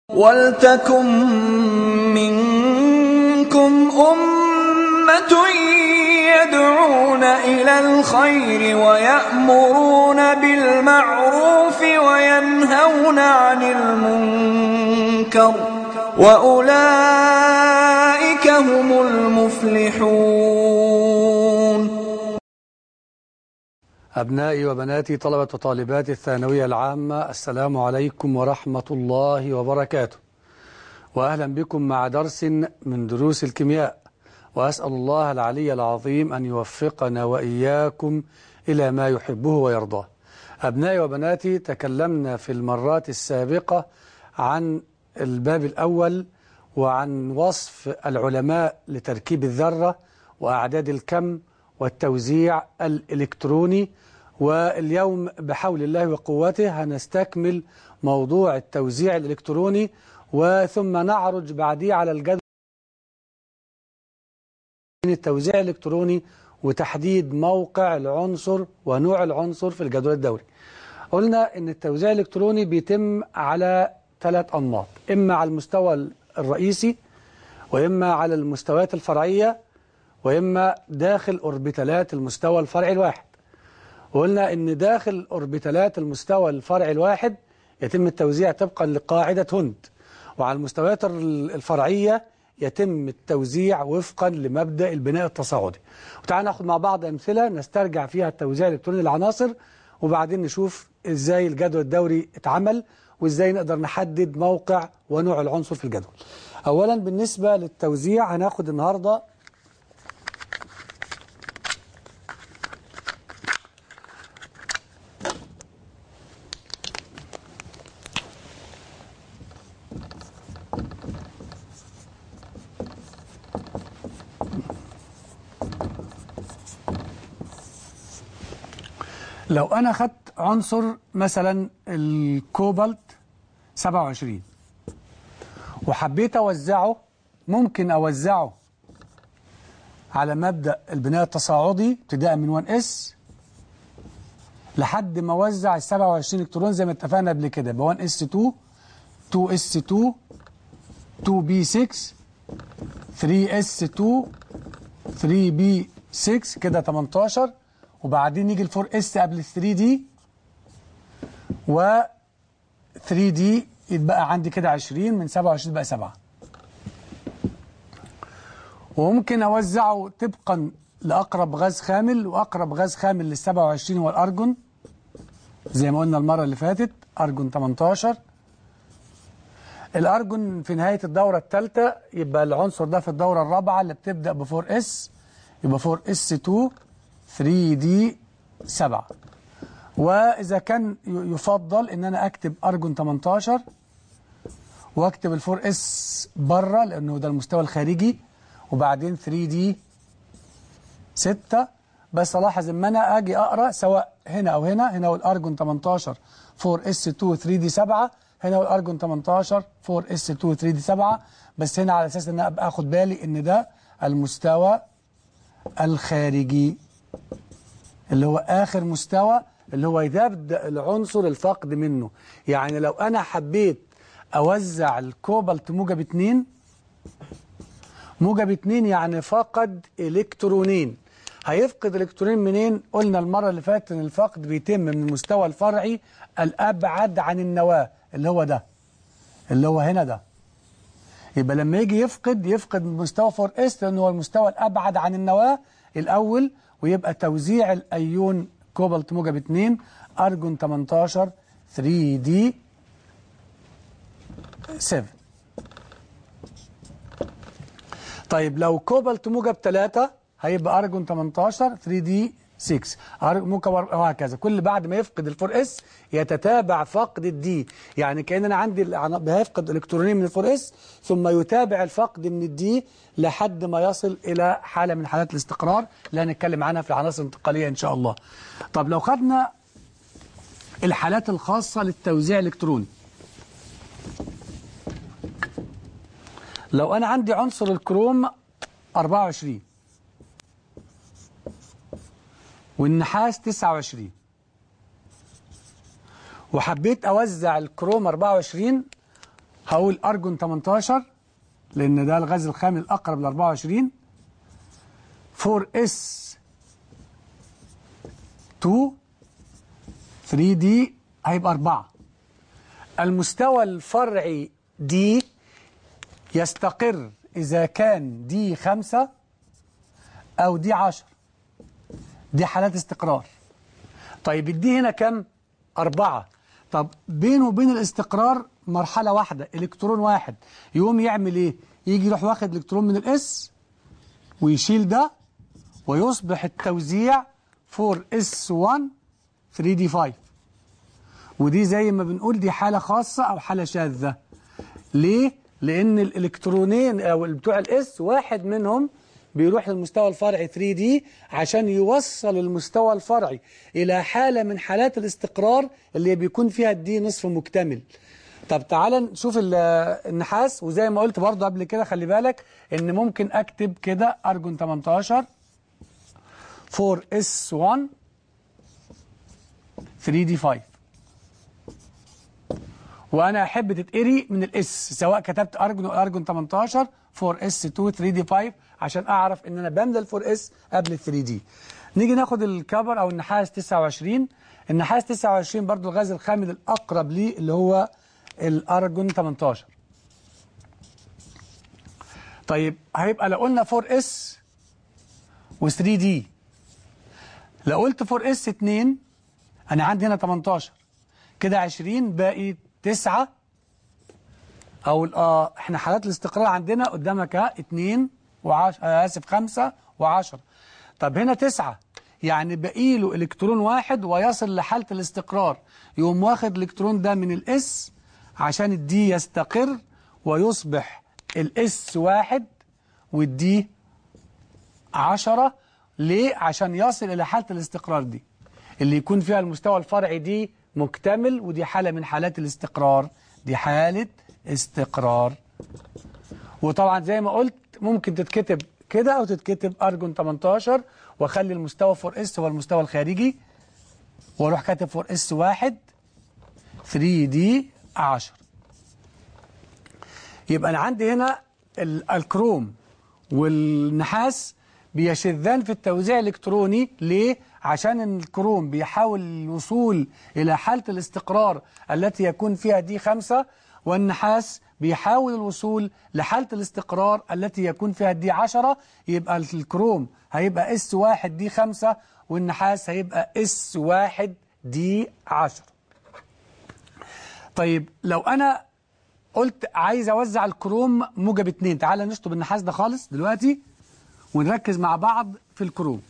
وَلْتَكُن مِّنكُمْ أُمَّةٌ يَدْعُونَ إِلَى الْخَيْرِ وَيَأْمُرُونَ بِالْمَعْرُوفِ وَيَنْهَوْنَ عَنِ الْمُنكَرِ ۚ وَأُولَٰئِكَ هُمُ الْمُفْلِحُونَ أبنائي وبناتي طلبة وطالبات الثانوية العامة السلام عليكم ورحمة الله وبركاته وأهلا بكم مع درس من دروس الكيمياء وأسأل الله العلي العظيم أن يوفقنا وإياكم إلى ما يحبه ويرضاه أبنائي وبناتي تكلمنا في المرات السابقة عن الباب الأول وعن وصف العلماء لتركيب الذرة وأعداد الكم والتوزيع الإلكتروني واليوم بحول الله وقوته هنستكمل موضوع التوزيع الإلكتروني وثم نعرج بعديه على الجدول التوزيع الإلكتروني وتحديد موقع العنصر ونوع العنصر في الجدول الدوري قلنا ان التوزيع الإلكتروني بيتم على ثلاث أنماط إما على المستوى الرئيسي وإما على المستويات الفرعية وإما داخل أوربيتالات المستوى الفرعي الواحد وقلنا إن داخل أوربيتالات المستوى الفرعي الواحد يتم التوزيع طبقا لقاعدة هوند وعلى المستويات الفرعية يتم التوزيع وفقا لمبدأ البناء التصاعدي وتعالى ناخد مع بعض أمثلة نسترجع فيها التوزيع الإلكتروني للعناصر وبعدين نشوف إزاي الجدول الدوري اتعمل وإزاي نقدر نحدد موقع ونوع العنصر في الجدول أولا بالنسبة للتوزيع هناخد النهاردة لو أنا خدت عنصر مثلا الكوبالت 27 وحبيت أوزعه ممكن أوزعه على مبدأ البناء التصاعدي ابتداء من 1S لحد ما أوزع ال 27 إلكترون زي ما اتفقنا قبل كده ب 1S2 2S2 2B6 3S2 3B6 كده 18 وبعدين يجي ال 4 اس قبل ال 3 دي و 3 دي يتبقى عندي كده 20 من 27 بقى 7 وممكن اوزعه طبقا لاقرب غاز خامل واقرب غاز خامل لل 27 هو الارجون زي ما قلنا المره اللي فاتت ارجون 18 الارجون في نهايه الدوره الثالثه يبقى العنصر ده في الدوره الرابعه اللي بتبدا ب 4 اس يبقى 4 اس 2 3D 7 وإذا كان يفضل إن أنا أكتب أرجون 18 وأكتب ال 4S بره لأنه ده المستوى الخارجي وبعدين 3D 6 بس ألاحظ إن أنا أجي أقرأ سواء هنا أو هنا هنا هو الأرجون 18 4S2 3D 7 هنا هو الأرجون 18 4S2 3D 7 بس هنا على أساس إن أنا أبقى أخد بالي إن ده المستوى الخارجي اللي هو آخر مستوى اللي هو يبدأ العنصر الفقد منه يعني لو أنا حبيت أوزع الكوبالت موجب 2 موجب 2 يعني فقد إلكترونين هيفقد إلكترونين منين؟ قلنا المرة اللي فاتت إن الفقد بيتم من المستوى الفرعي الأبعد عن النواة اللي هو ده اللي هو هنا ده يبقى لما يجي يفقد يفقد مستوى 4 اس لأنه هو المستوى الأبعد عن النواة الأول ويبقى توزيع الأيون كوبالت موجب 2 أرجون 18 3 دي 7 طيب لو كوبالت موجب 3 هيبقى أرجون 18 3 دي 6 موجب وهكذا كل بعد ما يفقد الفور اس يتتابع فقد الدي يعني كأن أنا عندي هيفقد إلكترونين من الفور اس ثم يتابع الفقد من الدي لحد ما يصل إلى حالة من حالات الاستقرار اللي هنتكلم عنها في العناصر الانتقالية إن شاء الله طب لو خدنا الحالات الخاصة للتوزيع الإلكتروني لو أنا عندي عنصر الكروم 24 والنحاس 29 وحبيت أوزع الكروم 24 هقول ارجون 18 لان ده الغاز الخام الاقرب ل 24 4 اس 2 3 دي هيبقى 4 المستوى الفرعي دي يستقر إذا كان دي 5 أو دي 10 دي حالات استقرار طيب الدي هنا كم؟ أربعة طب بينه وبين الاستقرار مرحلة واحدة إلكترون واحد يقوم يعمل إيه؟ يجي يروح واخد إلكترون من الإس ويشيل ده ويصبح التوزيع 4S1 3D5 ودي زي ما بنقول دي حالة خاصة أو حالة شاذة ليه؟ لأن الإلكترونين أو بتوع الإس واحد منهم بيروح للمستوى الفرعي 3D عشان يوصل المستوى الفرعي إلى حالة من حالات الاستقرار اللي بيكون فيها الدي نصف مكتمل طب تعالى نشوف ال- النحاس وزي ما قلت برضه قبل كده خلي بالك ان ممكن اكتب كده ارجون 18 4S1 3D5 وانا احب تتقري من الاس سواء كتبت ارجون او ارجون 18 4S2 3D5 عشان اعرف ان انا بملى ال 4S قبل ال 3D نيجي ناخد الكبر او النحاس 29 النحاس 29 برضو الغاز الخام الاقرب ليه اللي هو الارجون 18 طيب هيبقى لو قلنا 4S و3D لو قلت 4S 2 انا عندي هنا 18 كده 20 باقي 9 او ال- اه احنا حالات الاستقرار عندنا قدامك ها 2 و10 آه اسف 5 و10 طب هنا 9 يعني باقي له الكترون واحد ويصل لحاله الاستقرار يقوم واخد الالكترون ده من الاس عشان الدي يستقر ويصبح الاس واحد والدي 10 ليه؟ عشان يصل إلى حالة الاستقرار دي اللي يكون فيها المستوى الفرعي دي مكتمل ودي حالة من حالات الاستقرار دي حالة استقرار وطبعا زي ما قلت ممكن تتكتب كده أو تتكتب أرجون 18 وأخلي المستوى 4 اس هو المستوى الخارجي وأروح كاتب 4 اس 1 3 دي 10 يبقى أنا عندي هنا ال- الكروم والنحاس بيشذان في التوزيع الإلكتروني ليه؟ عشان الكروم بيحاول الوصول إلى حالة الاستقرار التي يكون فيها دي خمسة والنحاس بيحاول الوصول لحالة الاستقرار التي يكون فيها دي عشرة يبقى الكروم هيبقى اس واحد دي خمسة والنحاس هيبقى اس واحد دي عشرة طيب لو أنا قلت عايز اوزع الكروم موجب اتنين تعال نشطب النحاس ده خالص دلوقتي ونركز مع بعض في الكروم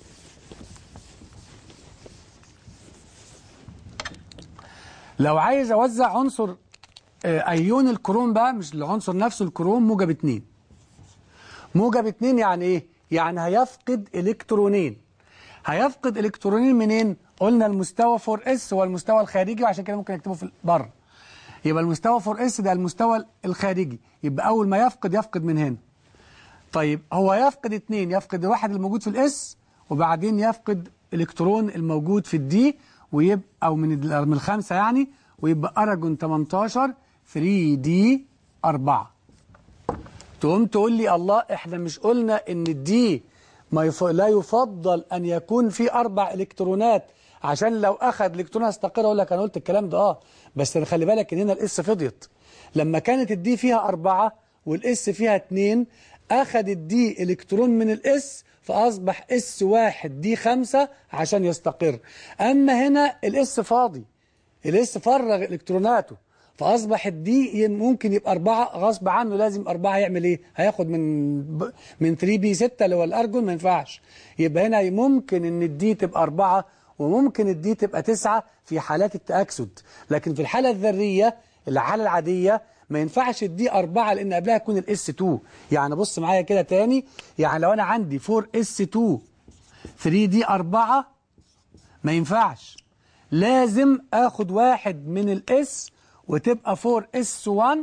لو عايز اوزع عنصر آه، ايون الكروم بقى مش العنصر نفسه الكروم موجب اتنين موجب اتنين يعني ايه يعني هيفقد الكترونين هيفقد الكترونين منين قلنا المستوى 4 اس هو المستوى الخارجي وعشان كده ممكن اكتبه في بره يبقى المستوى 4 اس ده المستوى الخارجي يبقى اول ما يفقد يفقد من هنا طيب هو يفقد اتنين يفقد الواحد الموجود في الاس وبعدين يفقد الكترون الموجود في الدي ويبقى او من ال- من الخمسه يعني ويبقى ارجون 18 3 دي 4 تقوم تقول لي الله احنا مش قلنا ان الدي ما يف... لا يفضل ان يكون في اربع الكترونات عشان لو اخذ الكترون هيستقر اقول لك انا قلت الكلام ده اه بس خلي بالك ان هنا الاس فضيت لما كانت الدي فيها أربعة والاس فيها اتنين اخذ الدي الكترون من الاس فاصبح اس واحد دي خمسة عشان يستقر اما هنا الاس فاضي الاس فرغ الكتروناته فاصبح الدي ممكن يبقى أربعة غصب عنه لازم أربعة يعمل إيه؟ هياخد من ب... من 3 بي 6 اللي هو الأرجون ما ينفعش يبقى هنا ممكن إن الدي تبقى أربعة وممكن الدي تبقى تسعة في حالات التأكسد لكن في الحالة الذرية الحالة العادية ما ينفعش الدي أربعة لأن قبلها يكون الاس 2 يعني بص معايا كده تاني يعني لو أنا عندي 4 اس 2 3 دي أربعة ما ينفعش لازم اخد واحد من الاس وتبقى 4 اس 1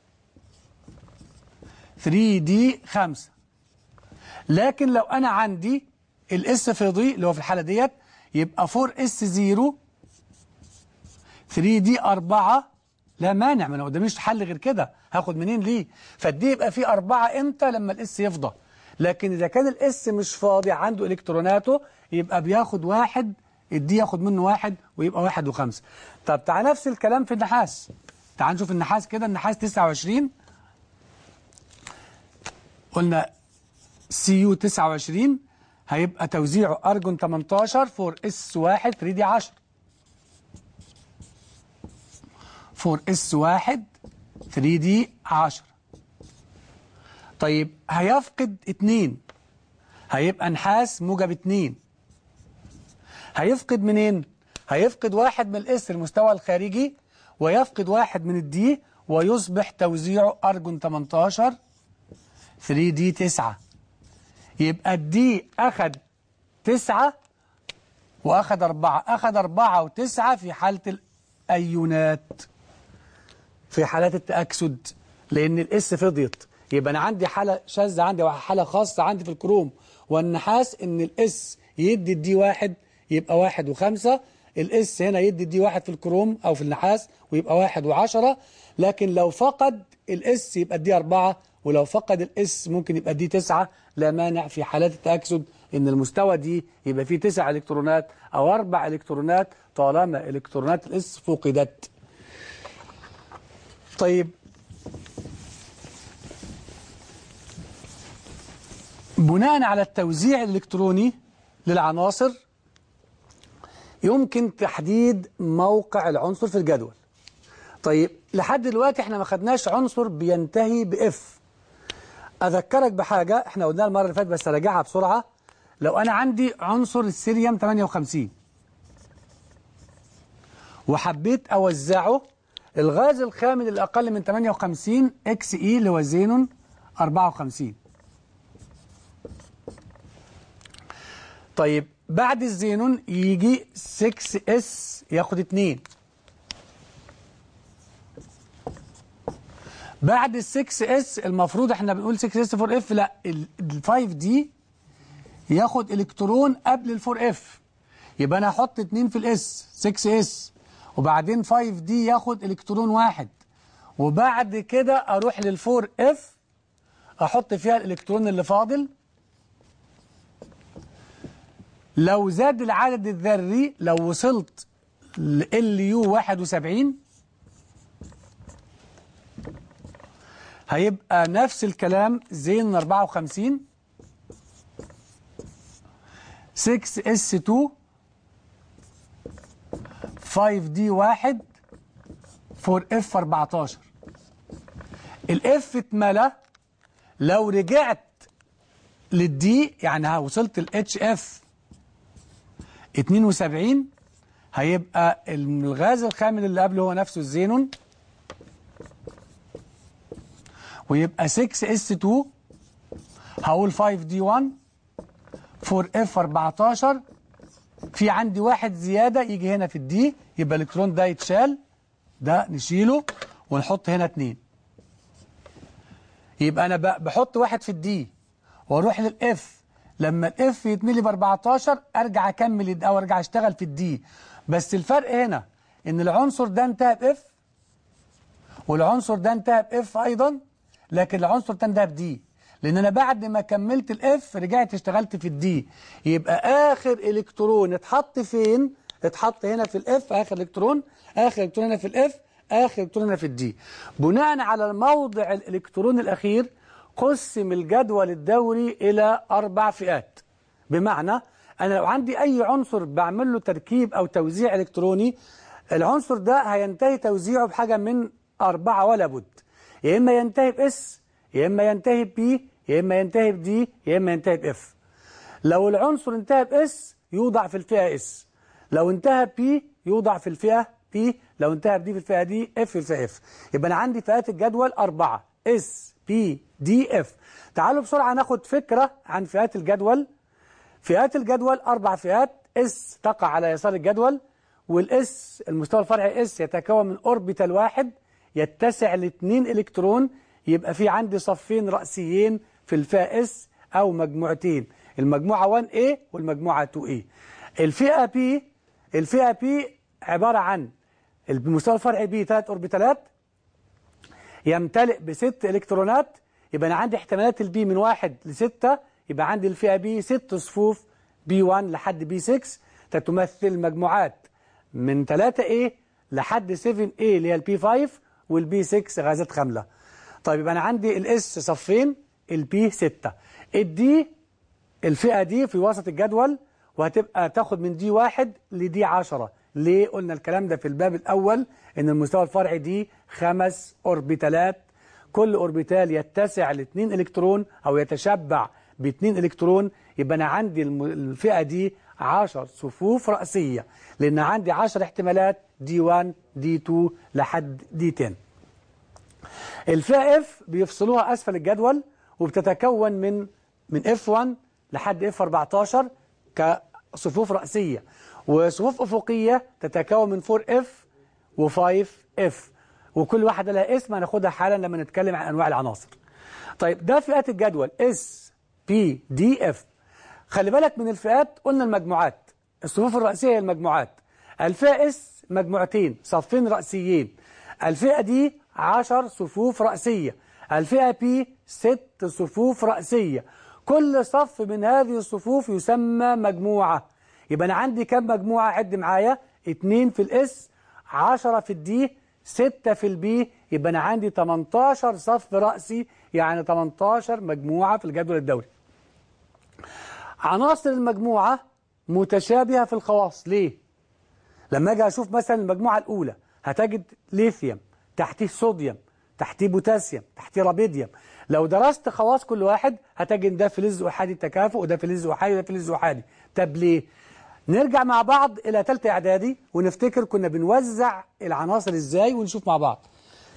3 دي 5 لكن لو انا عندي الاس فضي اللي هو في الحاله ديت يبقى 4 اس 0 3 دي 4 لا مانع ما انا قداميش حل غير كده هاخد منين ليه فالدي يبقى فيه أربعة امتى لما الاس يفضى لكن إذا كان الاس مش فاضي عنده إلكتروناته يبقى بياخد واحد الدي ياخد منه واحد ويبقى واحد وخمسة طب تعال نفس الكلام في النحاس تعال نشوف النحاس كده النحاس 29 قلنا سي يو 29 هيبقى توزيعه أرجون 18 فور اس 1 3 دي 10 فور اس 1 3 دي 10 طيب هيفقد 2 هيبقى نحاس موجب 2 هيفقد منين؟ هيفقد واحد من الاس المستوى الخارجي ويفقد واحد من الدي ويصبح توزيعه أرجون 18 3 دي 9 يبقى الدي أخد 9 وأخد 4 أخد 4 و9 في حالة الأيونات في حالات التأكسد لأن الاس فضيت يبقى أنا عندي حالة شاذة عندي وحالة خاصة عندي في الكروم والنحاس إن الاس يدي الدي واحد يبقى واحد وخمسة الاس هنا يدي الدي واحد في الكروم أو في النحاس ويبقى واحد وعشرة لكن لو فقد الاس يبقى الدي أربعة ولو فقد الاس ممكن يبقى الدي تسعة لا مانع في حالات التأكسد إن المستوى دي يبقى فيه تسع إلكترونات أو أربع إلكترونات طالما إلكترونات الاس فقدت طيب بناء على التوزيع الإلكتروني للعناصر يمكن تحديد موقع العنصر في الجدول طيب لحد دلوقتي احنا ما خدناش عنصر بينتهي بإف أذكرك بحاجة احنا قلناها المرة اللي فاتت بس أراجعها بسرعة لو أنا عندي عنصر السيريوم 58 وحبيت أوزعه الغاز الخامل الأقل من 58 اكس اي اللي هو زينون 54 طيب بعد الزينون يجي 6 اس ياخد 2 بعد ال 6 اس المفروض احنا بنقول 6 اس 4 اف لا ال 5 دي ياخد الكترون قبل ال 4 اف يبقى انا هحط 2 في الاس 6 اس وبعدين 5 دي ياخد الكترون واحد وبعد كده اروح لل 4 اف احط فيها الالكترون اللي فاضل لو زاد العدد الذري لو وصلت ل يو 71 هيبقى نفس الكلام زين 54 6 اس 2 5 دي 1 4 اف 14 الاف اتملى لو رجعت للدي يعني وصلت الاتش اف 72 هيبقى الغاز الخامل اللي قبله هو نفسه الزينون ويبقى 6 اس 2 هقول 5 دي 1 4 اف 14 في عندي واحد زيادة يجي هنا في الدي يبقى الالكترون ده يتشال ده نشيله ونحط هنا اتنين يبقى انا بحط واحد في الدي واروح للاف لما الاف يتملي ب 14 ارجع اكمل او ارجع اشتغل في الدي بس الفرق هنا ان العنصر ده انتهى باف والعنصر ده انتهى باف ايضا لكن العنصر ده انتهى بدي لان انا بعد ما كملت الاف رجعت اشتغلت في الدي يبقى اخر الكترون اتحط فين اتحط هنا في الاف اخر الكترون اخر الكترون هنا في الاف اخر الكترون هنا في الدي بناء على موضع الالكترون الاخير قسم الجدول الدوري إلى أربع فئات بمعنى أنا لو عندي أي عنصر بعمل له تركيب أو توزيع إلكتروني العنصر ده هينتهي توزيعه بحاجة من أربعة ولا بد يا إما ينتهي بإس يا إما ينتهي بي يا إما ينتهي بدي يا إما ينتهي بإف لو العنصر انتهى بإس يوضع في الفئة إس لو انتهى بي يوضع في الفئة بي لو انتهى بدي في الفئة دي اف في الفئة اف يبقى أنا عندي فئات الجدول أربعة اس بي دي اف تعالوا بسرعة ناخد فكرة عن فئات الجدول فئات الجدول أربع فئات اس تقع على يسار الجدول والاس المستوى الفرعي اس يتكون من اوربيتال واحد يتسع لاثنين الكترون يبقى في عندي صفين رأسيين في الفئة اس أو مجموعتين المجموعة 1A والمجموعة 2A الفئة P الفئة P عبارة عن المستوى الفرعي بي ثلاث اوربيتالات يمتلئ بست الكترونات يبقى انا عندي احتمالات البي من واحد لستة يبقى عندي الفئة بي ست صفوف بي 1 لحد بي 6 تتمثل مجموعات من 3 A لحد 7 A اللي هي البي 5 والبي 6 غازات خاملة طيب يبقى انا عندي الاس صفين البي 6 الدي الفئة دي في وسط الجدول وهتبقى تاخد من دي واحد لدي 10 ليه قلنا الكلام ده في الباب الأول إن المستوى الفرعي دي خمس أوربيتالات كل أوربيتال يتسع لاثنين إلكترون أو يتشبع باثنين إلكترون يبقى أنا عندي الم- الفئة دي 10 صفوف رأسية لأن عندي 10 احتمالات دي 1 دي 2 لحد دي 10 الفئة اف بيفصلوها أسفل الجدول وبتتكون من من F1 لحد F14 كصفوف رأسية وصفوف أفقية تتكون من 4F و5F وكل واحدة لها اسم هناخدها حالا لما نتكلم عن أنواع العناصر طيب ده فئات الجدول S P D F خلي بالك من الفئات قلنا المجموعات الصفوف الرئيسية هي المجموعات الفئة S مجموعتين صفين رأسيين الفئة دي 10 صفوف رأسية الفئة P ست صفوف رأسية كل صف من هذه الصفوف يسمى مجموعة يبقى أنا عندي كم مجموعة عد معايا اتنين في الاس 10 في الدي 6 في البي يبقى أنا عندي 18 صف رأسي يعني 18 مجموعة في الجدول الدوري عناصر المجموعة متشابهة في الخواص ليه؟ لما اجي اشوف مثلا المجموعة الأولى هتجد ليثيوم تحتيه صوديوم تحتيه بوتاسيوم تحتيه رابيديوم لو درست خواص كل واحد هتجد ده فلز أحادي التكافؤ وده فلز أحادي وده فلز أحادي طب ليه؟ نرجع مع بعض إلى ثالثه إعدادي ونفتكر كنا بنوزع العناصر إزاي ونشوف مع بعض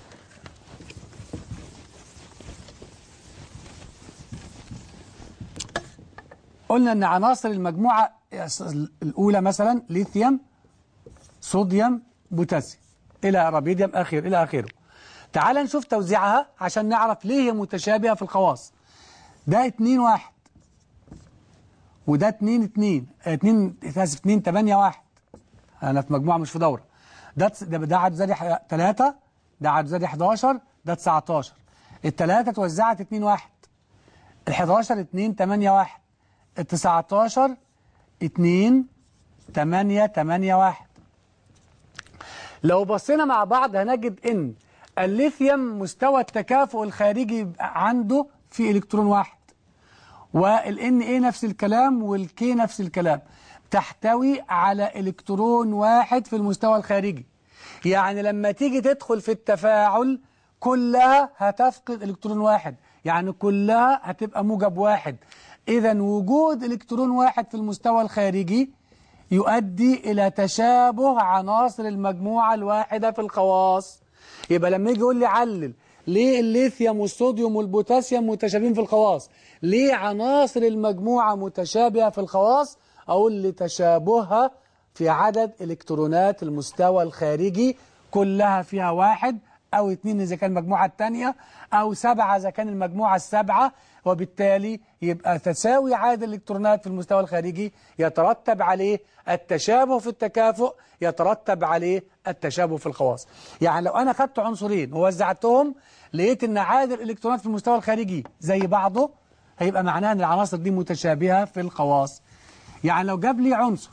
قلنا ان عناصر المجموعة الأولى مثلا ليثيوم صوديوم بوتاسيوم إلى رابيديوم أخير إلى آخره تعال نشوف توزيعها عشان نعرف ليه هي متشابهة في الخواص ده 2 1 وده 2 2 2 اسف 2 8 1 أنا في مجموعة مش في دورة ده ده, ده عدد ذري 3 ده عدد ذري 11 ده 19 الثلاثة توزعت 2 1 ال 11 2 8 1 ال 19 2 8 8 1 لو بصينا مع بعض هنجد ان الليثيوم مستوى التكافؤ الخارجي عنده في الكترون واحد والان ايه نفس الكلام والكي نفس الكلام تحتوي على الكترون واحد في المستوى الخارجي يعني لما تيجي تدخل في التفاعل كلها هتفقد الكترون واحد يعني كلها هتبقى موجب واحد اذا وجود الكترون واحد في المستوى الخارجي يؤدي إلى تشابه عناصر المجموعة الواحدة في الخواص يبقى لما يجي يقول لي علل ليه الليثيوم والصوديوم والبوتاسيوم متشابهين في الخواص ليه عناصر المجموعة متشابهة في الخواص أقول لتشابهها في عدد إلكترونات المستوى الخارجي كلها فيها واحد أو اثنين إذا كان المجموعة الثانية أو سبعة إذا كان المجموعة السبعة وبالتالي يبقى تساوي عدد الإلكترونات في المستوى الخارجي يترتب عليه التشابه في التكافؤ يترتب عليه التشابه في الخواص يعني لو أنا خدت عنصرين ووزعتهم لقيت أن عدد الإلكترونات في المستوى الخارجي زي بعضه هيبقى معناه أن العناصر دي متشابهة في الخواص يعني لو جاب لي عنصر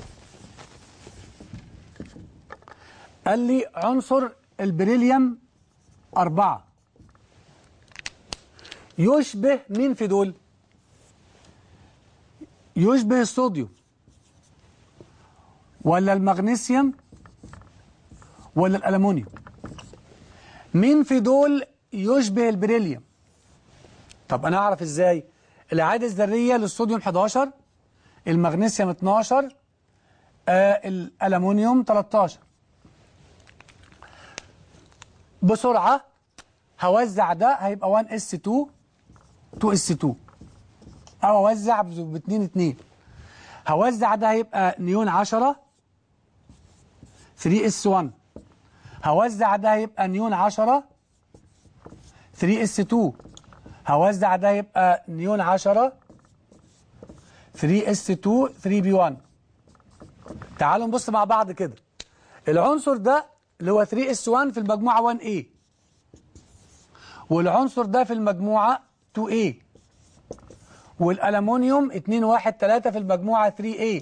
قال لي عنصر البريليوم أربعة يشبه مين في دول يشبه الصوديوم ولا المغنيسيوم ولا الألمونيوم مين في دول يشبه البريليوم طب أنا أعرف إزاي الأعادة الذرية للصوديوم 11 المغنيسيوم 12 آه الألمونيوم 13 بسرعة هوزع ده هيبقى 1 اس 2 2 اس 2 او اوزع ب 2 2 هوزع ده هيبقى نيون 10 3 اس 1 هوزع ده هيبقى نيون 10 3 اس 2 هوزع ده هيبقى نيون 10 3 اس 2 3 بي 1 تعالوا نبص مع بعض كده العنصر ده اللي هو 3s1 في المجموعة 1a والعنصر ده في المجموعة 2a والألمونيوم 2 1 3 في المجموعة 3a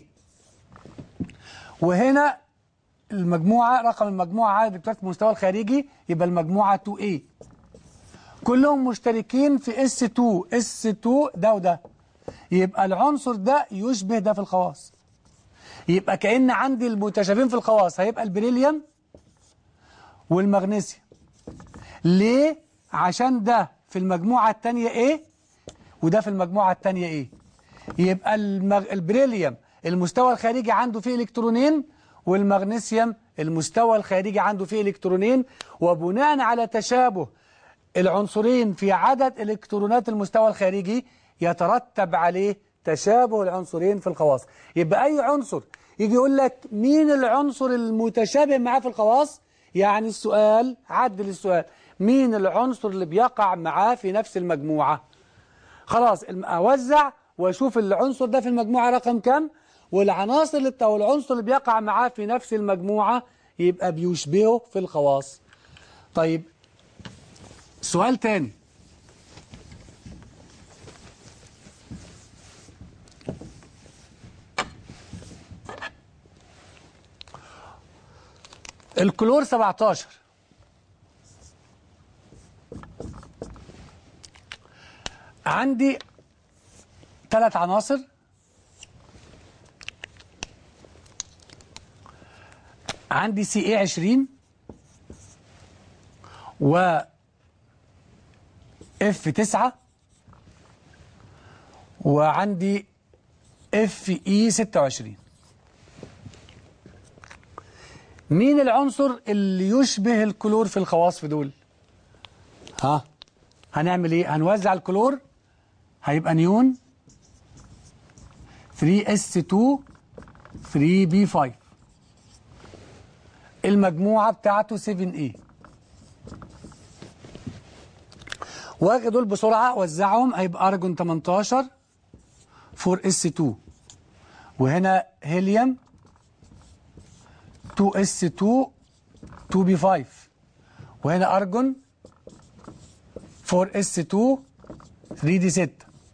وهنا المجموعة رقم المجموعة عدد الإلكترونات في المستوى الخارجي يبقى المجموعة 2A كلهم مشتركين في S2 S2 ده وده يبقى العنصر ده يشبه ده في الخواص يبقى كأن عندي المتشابهين في الخواص هيبقى البريليوم والمغنيسيوم ليه؟ عشان ده في المجموعة الثانية A وده في المجموعة الثانية A يبقى المغ... البريليوم المستوى الخارجي عنده فيه إلكترونين والمغنيسيوم المستوى الخارجي عنده فيه إلكترونين وبناء على تشابه العنصرين في عدد إلكترونات المستوى الخارجي يترتب عليه تشابه العنصرين في الخواص يبقى أي عنصر يجي يقول لك مين العنصر المتشابه معاه في الخواص يعني السؤال عدل السؤال مين العنصر اللي بيقع معاه في نفس المجموعة خلاص أوزع واشوف العنصر ده في المجموعة رقم كم والعناصر اللي او العنصر اللي بيقع معاه في نفس المجموعة يبقى بيشبهه في الخواص طيب سؤال تاني الكلور 17 عندي ثلاث عناصر عندي سي اي 20 و اف 9 وعندي اف اي 26 مين العنصر اللي يشبه الكلور في الخواص في دول ها هنعمل ايه هنوزع الكلور هيبقى نيون 3s2 3b5 المجموعة بتاعته 7A واخد دول بسرعة وزعهم هيبقى أرجون 18 4S2 وهنا هيليوم 2S2 2B5 وهنا أرجون 4S2 3D6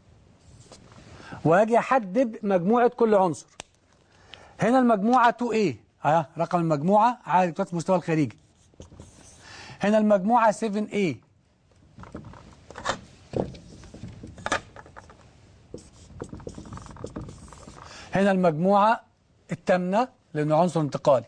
واجي احدد مجموعة كل عنصر هنا المجموعة 2A ها رقم المجموعة عدد الكتلات في المستوى الخارجي هنا المجموعة 7A هنا المجموعة التامنة لأنه عنصر انتقالي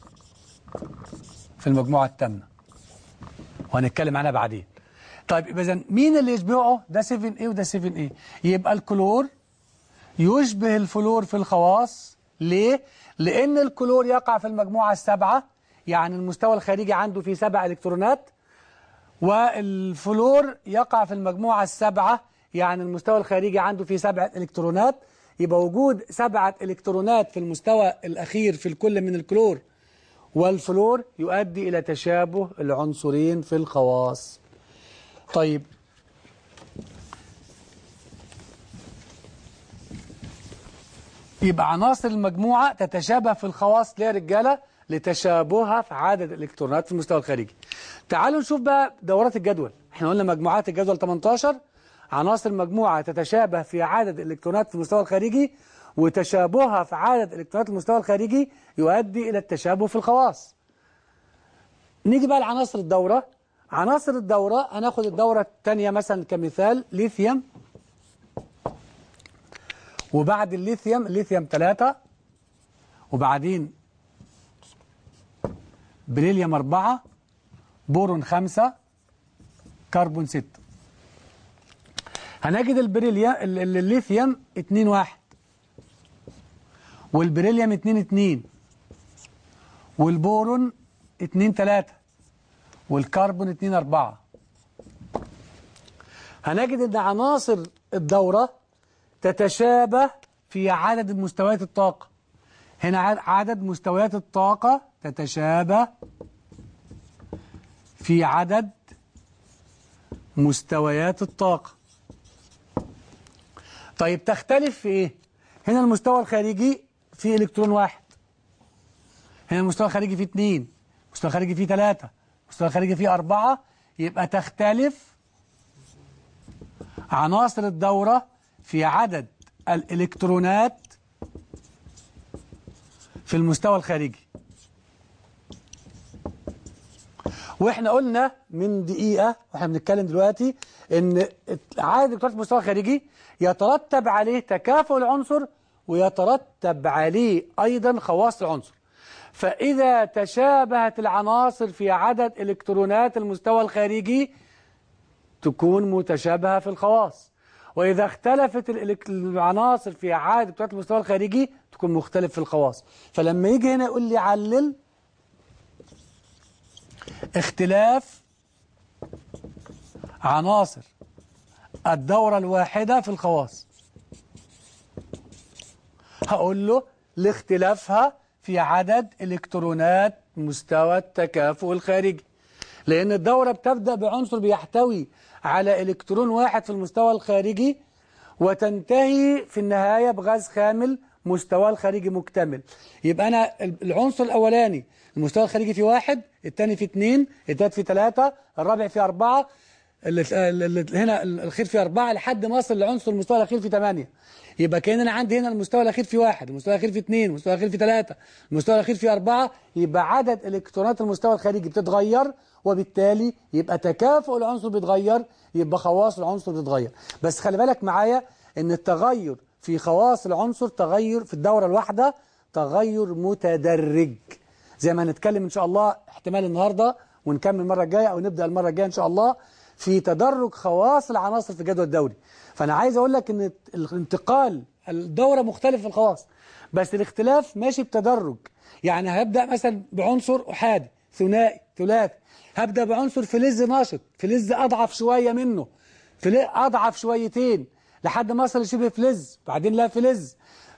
في المجموعة التامنة وهنتكلم عنها بعدين طيب إذا مين اللي يشبهه ده 7A وده 7A يبقى الكلور يشبه الفلور في الخواص ليه؟ لأن الكلور يقع في المجموعة السبعة يعني المستوى الخارجي عنده فيه سبع إلكترونات والفلور يقع في المجموعة السبعة يعني المستوى الخارجي عنده فيه سبعة إلكترونات يبقى وجود سبعة إلكترونات في المستوى الأخير في الكل من الكلور والفلور يؤدي إلى تشابه العنصرين في الخواص طيب يبقى عناصر المجموعة تتشابه في الخواص ليه يا رجالة لتشابهها في عدد الإلكترونات في المستوى الخارجي تعالوا نشوف بقى دورات الجدول احنا قلنا مجموعات الجدول 18 عناصر المجموعة تتشابه في عدد الإلكترونات في المستوى الخارجي وتشابهها في عدد إلكترونات المستوى الخارجي يؤدي إلى التشابه في الخواص نيجي بقى لعناصر الدورة عناصر الدورة هناخد الدورة الثانية مثلا كمثال ليثيوم وبعد الليثيوم الليثيوم 3 وبعدين بريليوم 4 بورون 5 كربون 6 هنجد البريليوم الليثيوم 2 1 والبريليوم 2 2 والبورون 2 3 والكربون 2 4 هنجد ان عناصر الدورة تتشابه في عدد مستويات الطاقة هنا عدد مستويات الطاقة تتشابه في عدد مستويات الطاقة طيب تختلف في ايه هنا المستوى الخارجي فيه الكترون واحد هنا المستوى الخارجي فيه اتنين مستوى خارجي فيه ثلاثة مستوى خارجي فيه أربعة يبقى تختلف عناصر الدورة في عدد الإلكترونات في المستوى الخارجي واحنا قلنا من دقيقة واحنا بنتكلم دلوقتي ان عدد الالكترونات في المستوى الخارجي يترتب عليه تكافؤ العنصر ويترتب عليه ايضا خواص العنصر فإذا تشابهت العناصر في عدد إلكترونات المستوى الخارجي تكون متشابهة في الخواص وإذا اختلفت الإلك- العناصر في عدد إلكترونات المستوى الخارجي تكون مختلف في الخواص فلما يجي هنا يقول لي علل اختلاف عناصر الدورة الواحدة في الخواص هقول له لاختلافها في عدد إلكترونات مستوى التكافؤ الخارجي لأن الدورة بتبدأ بعنصر بيحتوي على إلكترون واحد في المستوى الخارجي وتنتهي في النهاية بغاز خامل مستوى الخارجي مكتمل يبقى أنا العنصر الأولاني المستوى الخارجي فيه واحد الثاني فيه اثنين الثالث فيه ثلاثة الرابع فيه أربعة ال- ال- ال- هنا الأخير فيه أربعة لحد ما أصل لعنصر المستوى الأخير فيه ثمانية يبقى كأن أنا عندي هنا المستوى الأخير فيه واحد المستوى الأخير فيه اثنين المستوى الأخير فيه ثلاثة المستوى الأخير فيه أربعة يبقى عدد إلكترونات المستوى الخارجي بتتغير وبالتالي يبقى تكافؤ العنصر بيتغير يبقى خواص العنصر بتتغير بس خلي بالك معايا ان التغير في خواص العنصر تغير في الدورة الواحدة تغير متدرج زي ما هنتكلم ان شاء الله احتمال النهاردة ونكمل المرة الجاية او نبدأ المرة الجاية ان شاء الله في تدرج خواص العناصر في الجدول الدوري فانا عايز اقول لك ان الانتقال الدورة مختلف في الخواص بس الاختلاف ماشي بتدرج يعني هبدأ مثلا بعنصر أحادي ثنائي ثلاثي هبدأ بعنصر فلز نشط فلز أضعف شوية منه فلز أضعف شويتين لحد ما أصل لشبه فلز بعدين لا فلز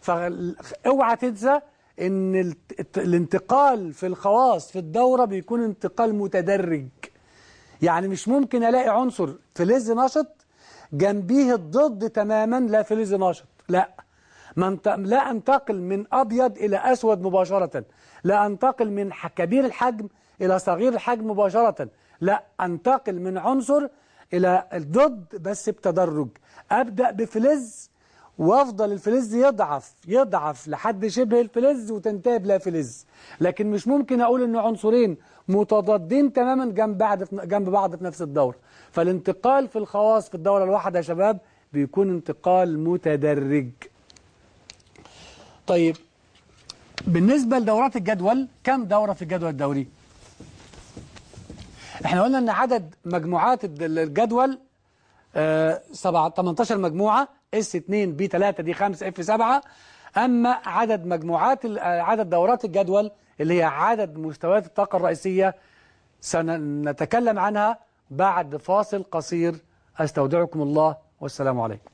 فاوعى تنسى ان الت- الانتقال في الخواص في الدورة بيكون انتقال متدرج يعني مش ممكن الاقي عنصر فلز نشط جنبيه الضد تماما لا فلز نشط لا ما انت... لا انتقل من ابيض الى اسود مباشرة لا انتقل من ح- كبير الحجم الى صغير الحجم مباشرة لا انتقل من عنصر الى الضد بس بتدرج ابدا بفلز وافضل الفلز يضعف يضعف لحد شبه الفلز وتنتهي بلا فلز لكن مش ممكن اقول ان عنصرين متضادين تماما جنب بعض في جنب بعض في نفس الدوره فالانتقال في الخواص في الدوره الواحده يا شباب بيكون انتقال متدرج طيب بالنسبه لدورات الجدول كم دوره في الجدول الدوري احنا قلنا ان عدد مجموعات الد- الجدول آه، سبعة 18 مجموعة اس 2 بي 3 دي 5 اف 7 اما عدد مجموعات ال- آه، عدد دورات الجدول اللي هي عدد مستويات الطاقة الرئيسية سنتكلم عنها بعد فاصل قصير استودعكم الله والسلام عليكم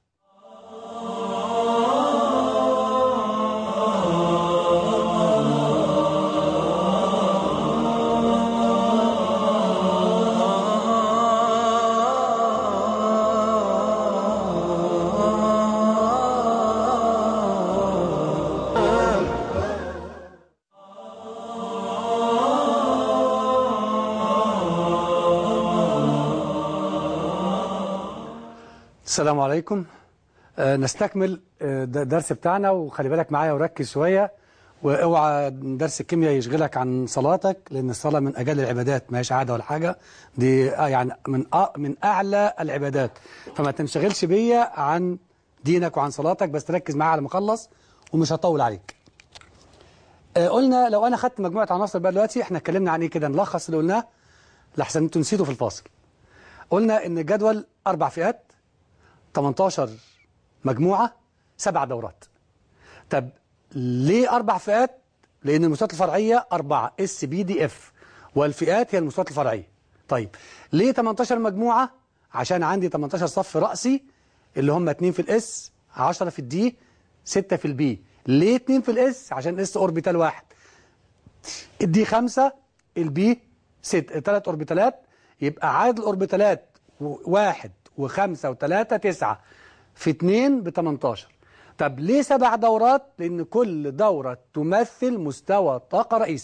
السلام عليكم آه، نستكمل آه، د- الدرس بتاعنا وخلي بالك معايا وركز شوية واوعى درس الكيمياء يشغلك عن صلاتك لأن الصلاة من أجل العبادات ما هيش عادة ولا حاجة دي آه، يعني من أ- من أعلى العبادات فما تنشغلش بيا عن دينك وعن صلاتك بس تركز معايا على ما اخلص ومش هطول عليك آه، قلنا لو أنا خدت مجموعة عناصر بقى دلوقتي احنا اتكلمنا عن ايه كده نلخص اللي قلناه لحسن انتوا نسيتوا في الفاصل قلنا ان الجدول أربع فئات 18 مجموعة سبع دورات طب ليه أربع فئات؟ لأن المستويات الفرعية أربعة اس بي دي اف والفئات هي المستويات الفرعية طيب ليه 18 مجموعة؟ عشان عندي 18 صف رأسي اللي هم 2 في الاس 10 في الدي 6 في البي ليه 2 في الاس؟ عشان اس اوربيتال واحد الدي 5 البي 6 ثلاث اوربيتالات يبقى عدد الاوربيتالات و- واحد وخمسة وثلاثة تسعة في اتنين ب 18 طب ليه سبع دورات؟ لأن كل دورة تمثل مستوى طاقة رئيسي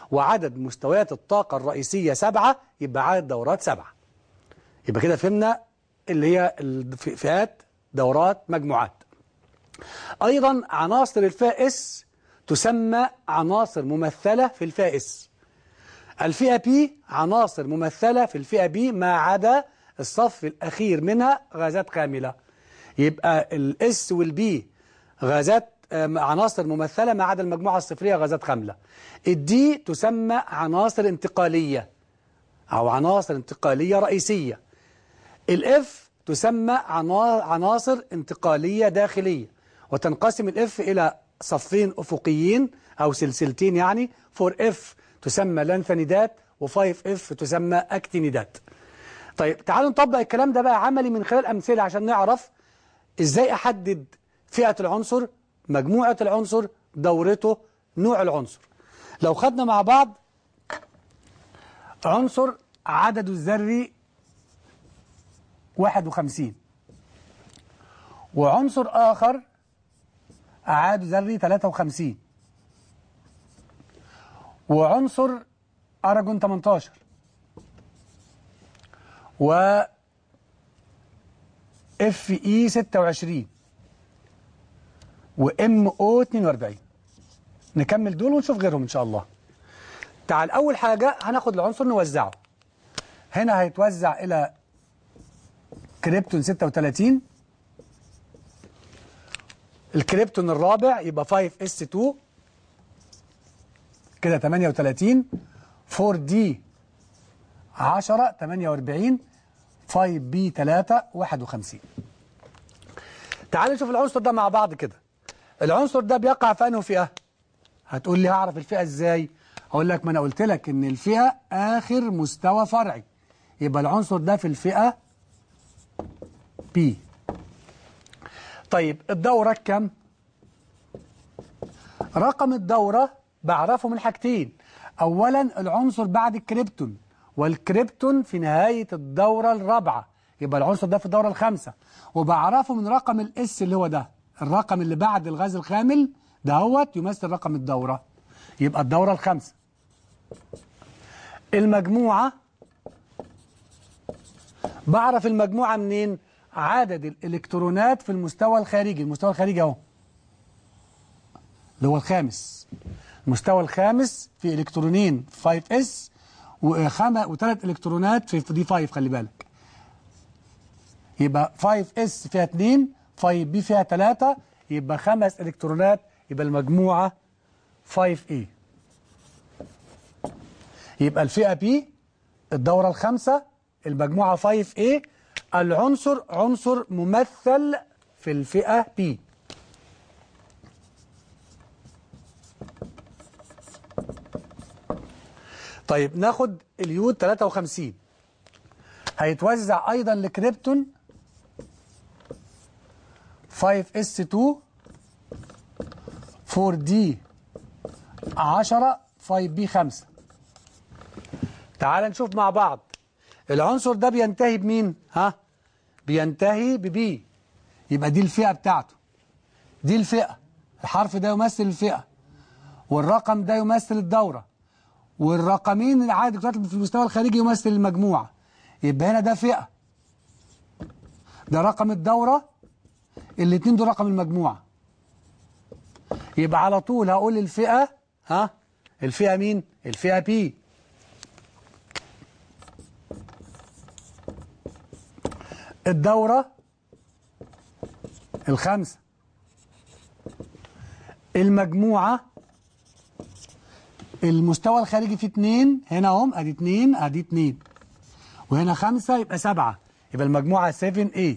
وعدد مستويات الطاقة الرئيسية سبعة يبقى عدد دورات سبعة يبقى كده فهمنا اللي هي الفئات دورات مجموعات أيضا عناصر الفئة اس تسمى عناصر ممثلة في الفئة اس الفئة بي عناصر ممثلة في الفئة بي ما عدا الصف الأخير منها غازات كاملة يبقى الاس والبي غازات آم، عناصر ممثلة ما عدا المجموعة الصفرية غازات خاملة الدي تسمى عناصر انتقالية أو عناصر انتقالية رئيسية الاف تسمى عنا- عناصر انتقالية داخلية وتنقسم الاف إلى صفين أفقيين أو سلسلتين يعني 4F تسمى لانثانيدات و5F تسمى أكتينيدات طيب تعالوا نطبق الكلام ده بقى عملي من خلال أمثلة عشان نعرف إزاي أحدد فئة العنصر مجموعة العنصر دورته نوع العنصر لو خدنا مع بعض عنصر عدده الذري 51 وعنصر آخر أعاد ذري 53 وعنصر أراجون 18 و اف اي 26 وام او 42 نكمل دول ونشوف غيرهم ان شاء الله تعال اول حاجة هناخد العنصر نوزعه هنا هيتوزع الى كريبتون 36 الكريبتون الرابع يبقى 5s2 كده 38 4d 10 48 5b 3 51 تعال نشوف العنصر ده مع بعض كده العنصر ده بيقع في انهي فئة هتقول لي هعرف الفئة ازاي هقول لك ما انا قلت لك ان الفئة اخر مستوى فرعي يبقى العنصر ده في الفئة B طيب الدورة كم رقم الدورة بعرفه من حاجتين اولا العنصر بعد الكريبتون والكريبتون في نهاية الدورة الرابعة يبقى العنصر ده في الدورة الخامسة وبعرفه من رقم الاس اللي هو ده الرقم اللي بعد الغاز الخامل دهوت يمثل رقم الدورة يبقى الدورة الخامسة المجموعة بعرف المجموعة منين عدد الإلكترونات في المستوى الخارجي المستوى الخارجي اهو اللي هو الخامس المستوى الخامس في إلكترونين 5s وخم... وثلاث إلكترونات في دي 5 خلي بالك يبقى 5s فيها 2 5b فيها 3 يبقى خمس إلكترونات يبقى المجموعة 5a يبقى الفئة B الدورة الخامسة المجموعة 5A العنصر عنصر ممثل في الفئة B طيب ناخد اليود 53 هيتوزع أيضا لكريبتون 5S2 4D 10 5B 5 تعال نشوف مع بعض العنصر ده بينتهي بمين ها بينتهي ببي يبقى دي الفئة بتاعته دي الفئة الحرف ده يمثل الفئة والرقم ده يمثل الدورة والرقمين العدد الكتلات في المستوى الخارجي يمثل المجموعة يبقى هنا ده فئة ده رقم الدورة الاتنين دول رقم المجموعة يبقى على طول هقول الفئة ها الفئة مين الفئة بي الدورة الخمسة المجموعة المستوى الخارجي فيه اتنين هنا هم ادي اتنين ادي اتنين وهنا خمسة يبقى سبعة يبقى المجموعة 7A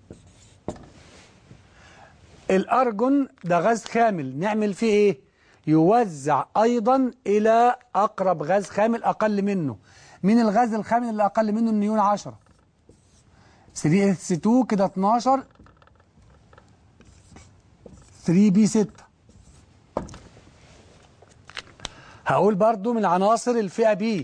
الأرجون ده غاز خامل نعمل فيه ايه يوزع أيضا إلى أقرب غاز خامل أقل منه مين الغاز الخامل اللي أقل منه النيون 10 3S2 كده 12 3B 6 هقول برضو من عناصر الفئة B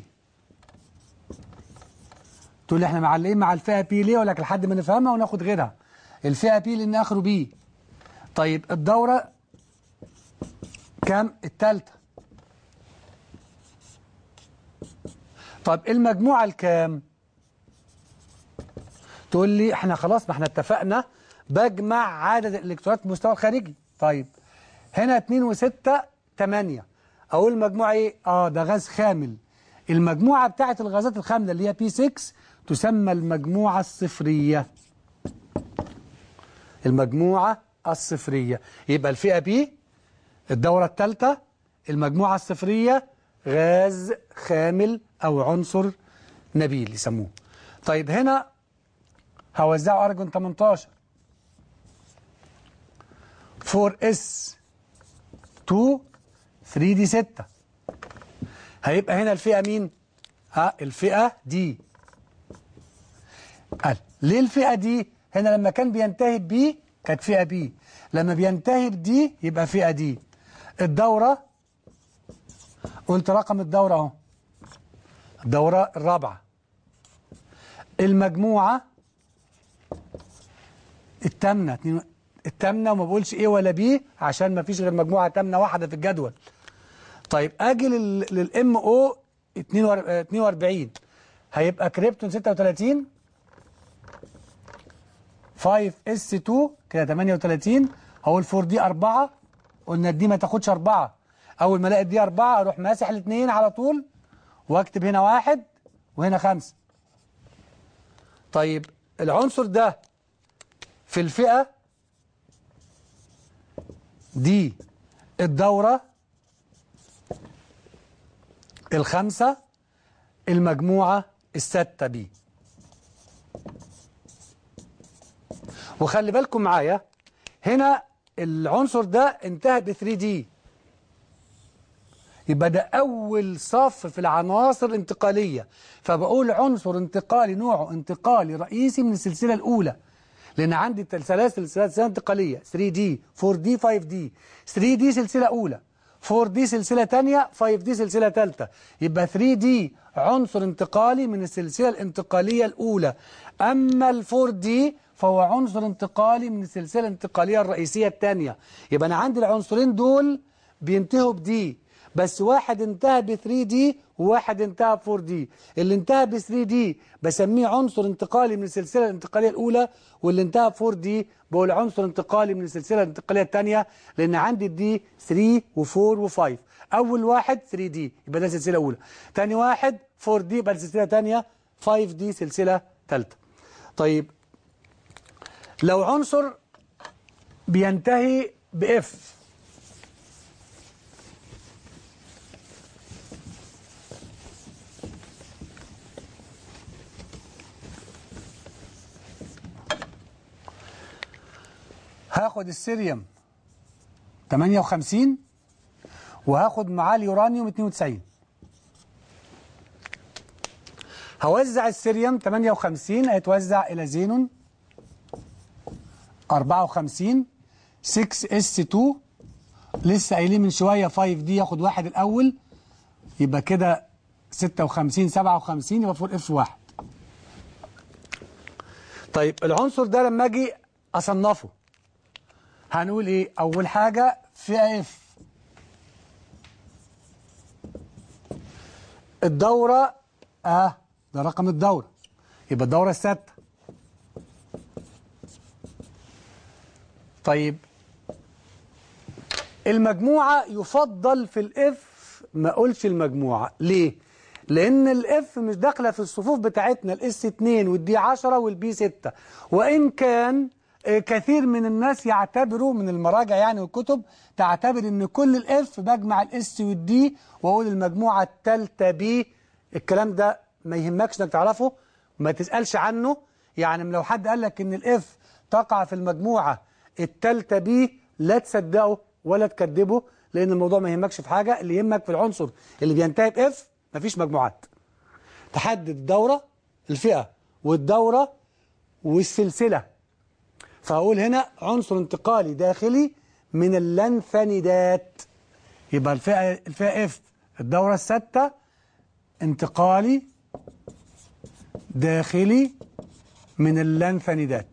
تقول لي احنا معلقين مع الفئة B ليه ولا لحد ما نفهمها وناخد غيرها الفئة B لان اخره B طيب الدورة كام التالتة طب المجموعة الكام تقول لي احنا خلاص ما احنا اتفقنا بجمع عدد الالكترونات في المستوى الخارجي طيب هنا 2 و6 8 اقول المجموعة ايه اه ده غاز خامل المجموعة بتاعت الغازات الخاملة اللي هي بي 6 تسمى المجموعة الصفرية المجموعة الصفرية يبقى الفئة بي الدورة الثالثة المجموعة الصفرية غاز خامل أو عنصر نبيل يسموه طيب هنا هوزعه أرجون 18 4S 2 3D 6 هيبقى هنا الفئة مين؟ ها الفئة دي قال ليه الفئة دي؟ هنا لما كان بينتهي بي كانت فئة بي لما بينتهي بدي يبقى فئة دي الدورة قلت رقم الدورة اهو الدورة الرابعة المجموعة التامنة اتنين- التامنة وما بقولش ايه ولا بي عشان ما فيش غير مجموعة تامنة واحدة في الجدول طيب اجي للام او 42 هيبقى كريبتون 36 5 اس 2 كده 38 هقول 4 دي 4 قلنا دي ما تاخدش 4 اول ما الاقي دي 4 اروح ماسح الاثنين على طول واكتب هنا واحد وهنا خمسة طيب العنصر ده في الفئة دي الدورة الخمسة المجموعة الستة بي وخلي بالكم معايا هنا العنصر ده انتهى ب 3 دي يبقى ده أول صف في العناصر الانتقالية فبقول عنصر انتقالي نوعه انتقالي رئيسي من السلسلة الأولى لأن عندي سلاسل سلسلة انتقالية 3D 4D 5D 3D سلسلة أولى 4D سلسلة تانية 5D سلسلة تالتة يبقى 3D عنصر انتقالي من السلسلة الانتقالية الأولى أما ال 4D فهو عنصر انتقالي من السلسلة الانتقالية الرئيسية الثانية يبقى أنا عندي العنصرين دول بينتهوا بدي بس واحد انتهى ب 3 دي وواحد انتهى ب 4 دي اللي انتهى ب 3 دي بسميه عنصر انتقالي من السلسله الانتقاليه الاولى واللي انتهى ب 4 دي بقول عنصر انتقالي من السلسله الانتقاليه الثانيه لان عندي دي 3 و4 و5 اول واحد 3 دي يبقى ده سلسله اولى ثاني واحد 4 دي يبقى سلسله ثانيه 5 دي سلسله ثالثه طيب لو عنصر بينتهي باف هاخد السيريوم 58 وهاخد معاه اليورانيوم 92 هوزع السيريوم 58 هيتوزع الى زينون 54 6 اس 2 لسه قايلين من شويه 5 دي ياخد واحد الاول يبقى كده 56 57 يبقى 4 اف 1 طيب العنصر ده لما اجي اصنفه هنقول ايه اول حاجة فئة اف الدورة اه ده رقم الدورة يبقى الدورة الستة طيب المجموعة يفضل في الاف ما اقولش المجموعة ليه لان الاف مش داخله في الصفوف بتاعتنا الاس 2 والدي 10 والبي 6 وان كان كثير من الناس يعتبروا من المراجع يعني والكتب تعتبر ان كل الاف بجمع الاس والدي واقول المجموعه الثالثه بي الكلام ده ما يهمكش انك تعرفه ما تسالش عنه يعني لو حد قال لك ان الاف تقع في المجموعه الثالثه بي لا تصدقه ولا تكذبه لان الموضوع ما يهمكش في حاجه اللي يهمك في العنصر اللي بينتهي باف مفيش مجموعات تحدد الدوره الفئه والدوره والسلسله فأقول هنا عنصر انتقالي داخلي من اللانثانيدات يبقى الفئة الفئة اف الدورة الستة انتقالي داخلي من اللانثانيدات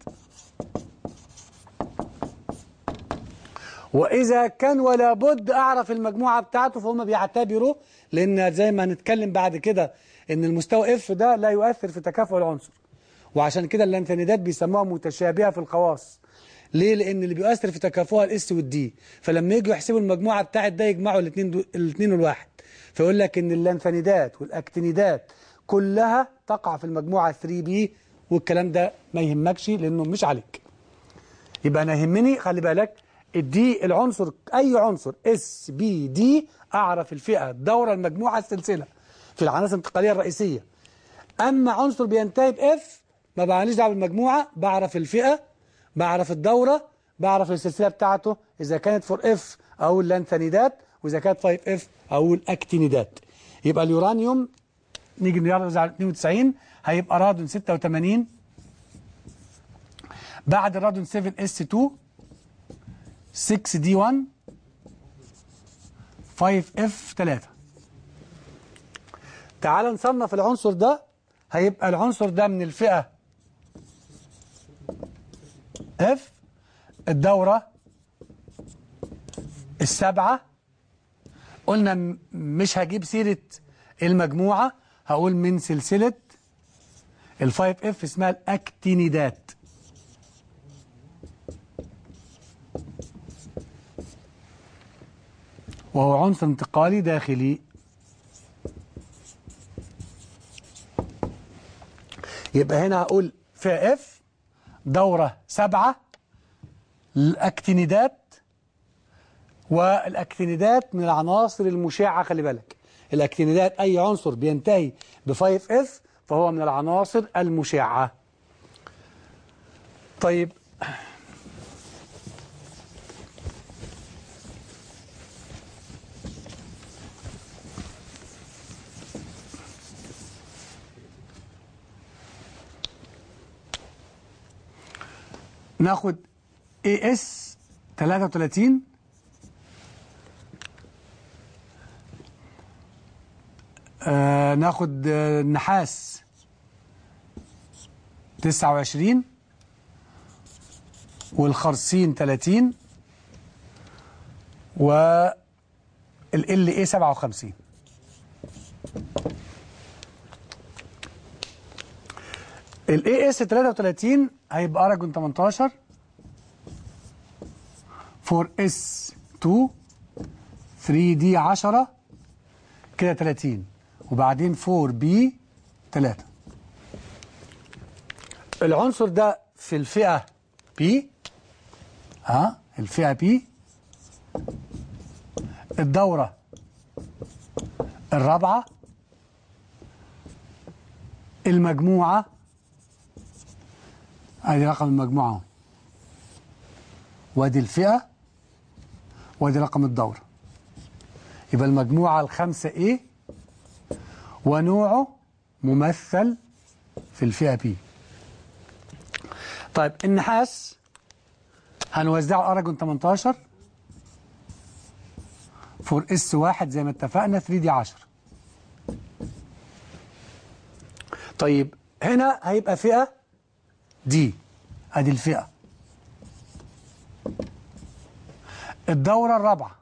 وإذا كان ولا بد أعرف المجموعة بتاعته فهم بيعتبروا لأن زي ما هنتكلم بعد كده ان المستوى اف ده لا يؤثر في تكافؤ العنصر وعشان كده اللانثانيدات بيسموها متشابهه في الخواص ليه لان اللي بيؤثر في تكافؤها الاس والدي فلما يجوا يحسبوا المجموعه بتاعت ده يجمعوا الاثنين دو... الاثنين والواحد فيقول لك ان اللانثانيدات والاكتينيدات كلها تقع في المجموعه 3 بي والكلام ده ما يهمكش لانه مش عليك يبقى انا يهمني خلي بالك الدي العنصر اي عنصر اس بي دي اعرف الفئه الدوره المجموعه السلسله في العناصر الانتقاليه الرئيسيه اما عنصر بينتهي باف ما بعملش دعوه بالمجموعه بعرف الفئه بعرف الدوره بعرف السلسله بتاعته اذا كانت فور اف اقول لانثانيدات واذا كانت 5 اف اقول اكتينيدات يبقى اليورانيوم نيجي نرجع على 92 هيبقى رادون 86 بعد الرادون 7 اس 2 6 دي 1 5 اف 3 تعال نصنف العنصر ده هيبقى العنصر ده من الفئة اف الدورة السبعة قلنا م- مش هجيب سيرة المجموعة هقول من سلسلة الفايف اف اسمها الاكتينيدات وهو عنصر انتقالي داخلي يبقى هنا هقول فئة اف دورة سبعة الاكتينيدات والاكتينيدات من العناصر المشعة خلي بالك الاكتينيدات اي عنصر بينتهي ب 5 اف فهو من العناصر المشعة طيب ناخد اي اس 33 آه ناخد آه نحاس 29 والخرسين 30 وال ال اي 57 الاي اس 33 هيبقى ارجون 18 4 اس 2 3 دي 10 كده 30 وبعدين 4 بي 3 العنصر ده في الفئة بي ها الفئة بي الدورة الرابعة المجموعة ادي رقم المجموعة اهو. وادي الفئة وادي رقم الدورة يبقى المجموعة الخمسة ايه ونوعه ممثل في الفئة بي طيب النحاس هنوزعه أراجون 18 فور اس واحد زي ما اتفقنا 3 دي 10 طيب هنا هيبقى فئة دي ادي الفئة الدورة الرابعة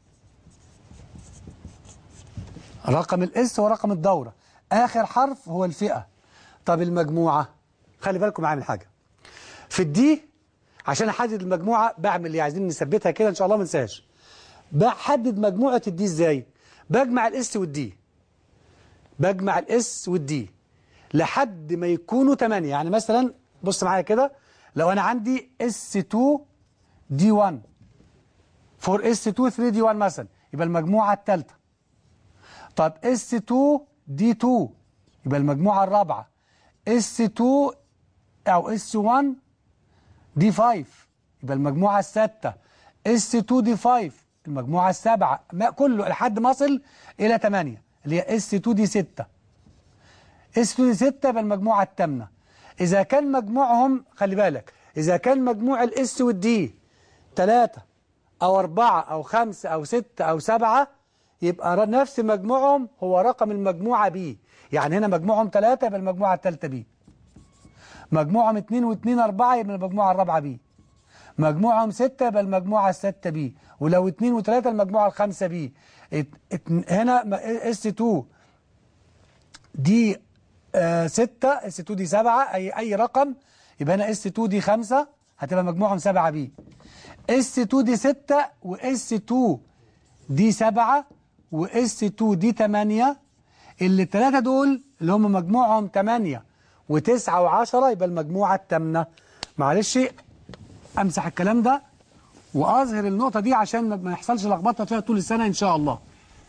رقم الاس ورقم الدورة اخر حرف هو الفئة طب المجموعة خلي بالكم عامل حاجة في الدي عشان احدد المجموعة بعمل اللي عايزين نثبتها كده ان شاء الله ما انساش بحدد مجموعة الدي ازاي بجمع الاس والدي بجمع الاس والدي لحد ما يكونوا 8 يعني مثلا بص معايا كده لو انا عندي اس 2 دي 1 فور اس 2 3 دي 1 مثلا يبقى المجموعة الثالثة طب اس 2 دي 2 يبقى المجموعة الرابعة اس 2 او اس 1 دي 5 يبقى المجموعة السادسة اس 2 دي 5 المجموعة السابعة ما كله لحد ما اصل الى 8 اللي هي اس 2 دي 6 اس 2 دي 6 يبقى المجموعة الثامنة اذا كان مجموعهم خلي بالك اذا كان مجموع الاس والدي 3 او 4 او 5 او 6 او 7 يبقى ر- نفس مجموعهم هو رقم المجموعة بي يعني هنا مجموعهم 3 يبقى المجموعة الثالثة بي مجموعهم 2 و2 4 يبقى المجموعة الرابعة بي مجموعهم 6 يبقى المجموعة الستة بي ولو 2 و3 المجموعة الخامسة بي ات- ات- هنا اس 2 دي 6 اس 2 دي 7 اي اي رقم يبقى هنا اس 2 دي 5 هتبقى مجموعهم 7 بي اس 2 دي 6 واس 2 دي 7 واس 2 دي 8 اللي الثلاثه دول اللي هم مجموعهم 8 و9 و10 يبقى المجموعه الثامنه معلش امسح الكلام ده واظهر النقطه دي عشان ما- ما يحصلش لخبطه فيها طول السنه ان شاء الله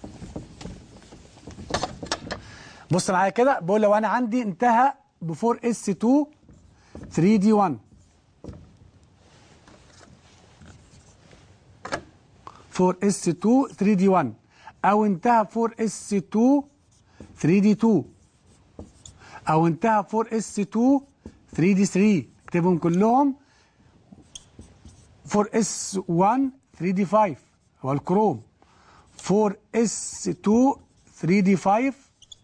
بص معايا كده بقول لو انا عندي انتهى ب 4 اس 2 3 دي 1 4 اس 2 3 دي 1 او انتهى 4 اس 2 3 دي 2 او انتهى 4 اس 2 3 دي 3 اكتبهم كلهم 4 اس 1 3 دي 5 هو الكروم 4 اس 2 3 دي 5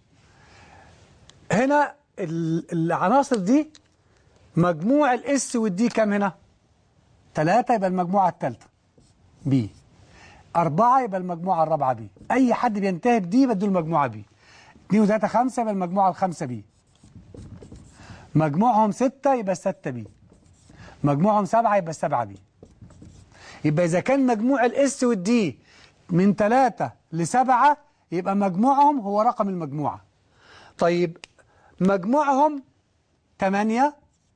هنا ال- العناصر دي مجموع الاس والدي كام هنا؟ 3 يبقى المجموعة الثالثة بي أربعة يبقى المجموعة الرابعة بي أي حد بينتهي بدي يبقى له المجموعة بي 2 و 3 5 يبقى المجموعة الخامسة بي مجموعهم 6 يبقى الستة بي مجموعهم 7 يبقى السبعة بي يبقى إذا كان مجموع الاس والدي من 3 ل 7 يبقى مجموعهم هو رقم المجموعة طيب مجموعهم 8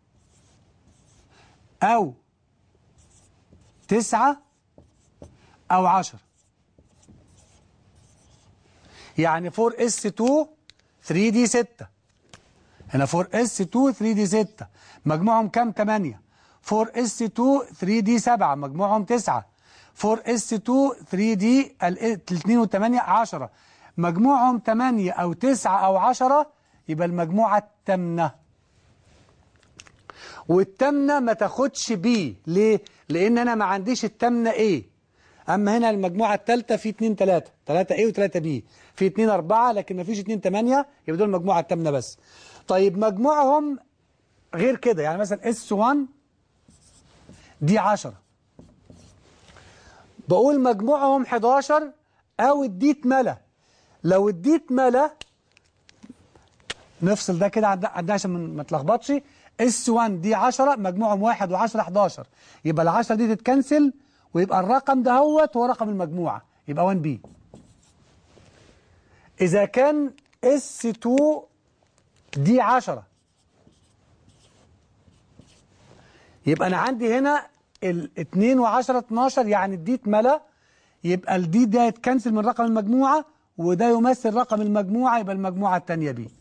أو 9 أو 10 يعني 4 اس 2 3 دي 6 هنا 4 اس 2 3 دي 6 مجموعهم كام 8 4 اس 2 3 دي 7 مجموعهم 9 4 اس 2 3 دي الاثنين والثمانية 10 مجموعهم 8 او 9 او 10 يبقى المجموعة التامنة والتامنة ما تاخدش بي ليه؟ لان انا ما عنديش التامنة ايه اما هنا المجموعة الثالثة في 2 3 3 ايه و3 بي في 2 4 لكن ما فيش 2 8 يبقى دول المجموعة التامنة بس طيب مجموعهم غير كده يعني مثلا اس 1 دي 10 بقول مجموعهم 11 او اديت ملا لو اديت ملا نفصل ده كده عند- عندنا عشان ما- ما تلخبطش اس 1 دي 10 مجموعهم 1 و10 11 يبقى ال 10 دي تتكنسل ويبقى الرقم ده هوت هو رقم المجموعه يبقى 1 بي اذا كان اس 2 دي 10 يبقى انا عندي هنا ال 2 و10 12 يعني اديت ملا يبقى الدي ده يتكنسل من رقم المجموعه وده يمثل رقم المجموعه يبقى المجموعه الثانيه بي